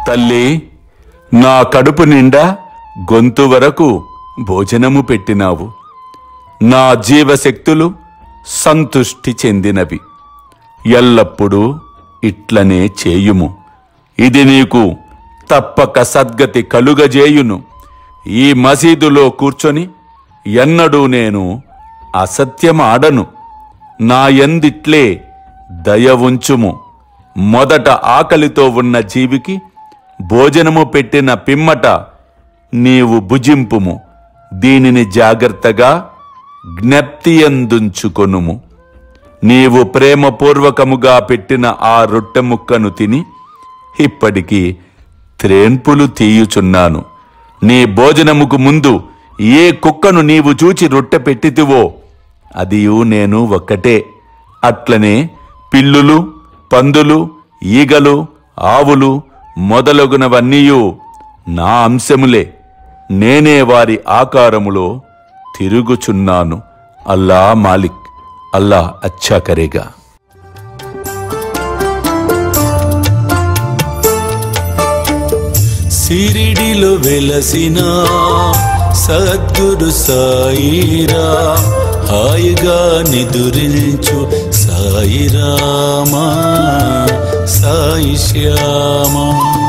తల్లి నా కడుపు నిండా గొంతు వరకు భోజనము పెట్టినావు నా జీవశక్తులు సంతుష్టి చెందినవి ఎల్లప్పుడూ ఇట్లనే చేయుము ఇది నీకు తప్పక సద్గతి కలుగజేయును ఈ మసీదులో కూర్చొని ఎన్నడూ నేను అసత్యమాడను నా ఎందిట్లే దయ ఉంచుము మొదట ఆకలితో ఉన్న జీవికి భోజనము పెట్టిన పిమ్మట నీవు భుజింపుము దీనిని జాగ్రత్తగా జ్ఞప్తియందుంచుకొనుము నీవు ప్రేమపూర్వకముగా పెట్టిన ఆ రొట్టె ముక్కను తిని ఇప్పటికి త్రేన్పులు తీయుచున్నాను నీ భోజనముకు ముందు ఏ కుక్కను నీవు చూచి రొట్టె పెట్టితివో అదియు నేను ఒక్కటే అట్లనే పిల్లులు పందులు ఈగలు ఆవులు మొదలగునవన్నీయు నా అంశములే నేనే వారి ఆకారములో తిరుగుచున్నాను అల్లా మాలిక్ అల్లా అచ్చా కరేగా సిరిడిలో వెలసిన సద్గురు సాయిరా హాయిగా నిదురించు సాయిరామా సాయి శ్యామా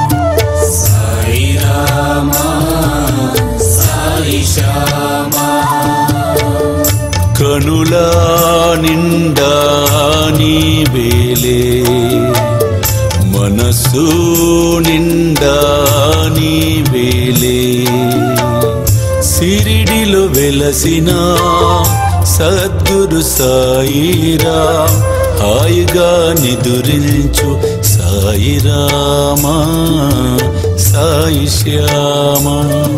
కనుల నిండా నీ వేలే మనసు నిండా నీ వేలే సిరిడిలో వెలసిన సద్గురు సాయిరా హాయిగా నిదురించు సాయిరామా సాయి శ్యామా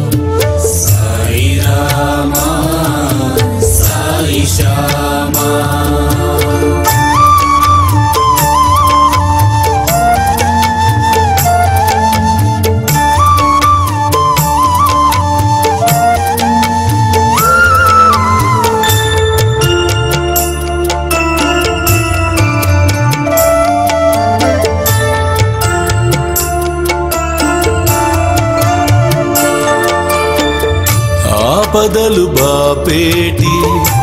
ఆపదలు బాపేటి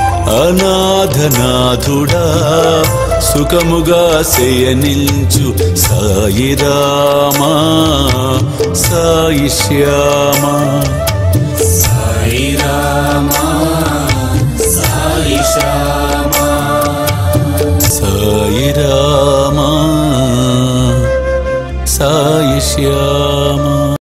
అనాథనాథుడా సుఖముగా శయనించు సాయిరామా సాయి శ్యామా సాయిరామా సాయి శ్యామా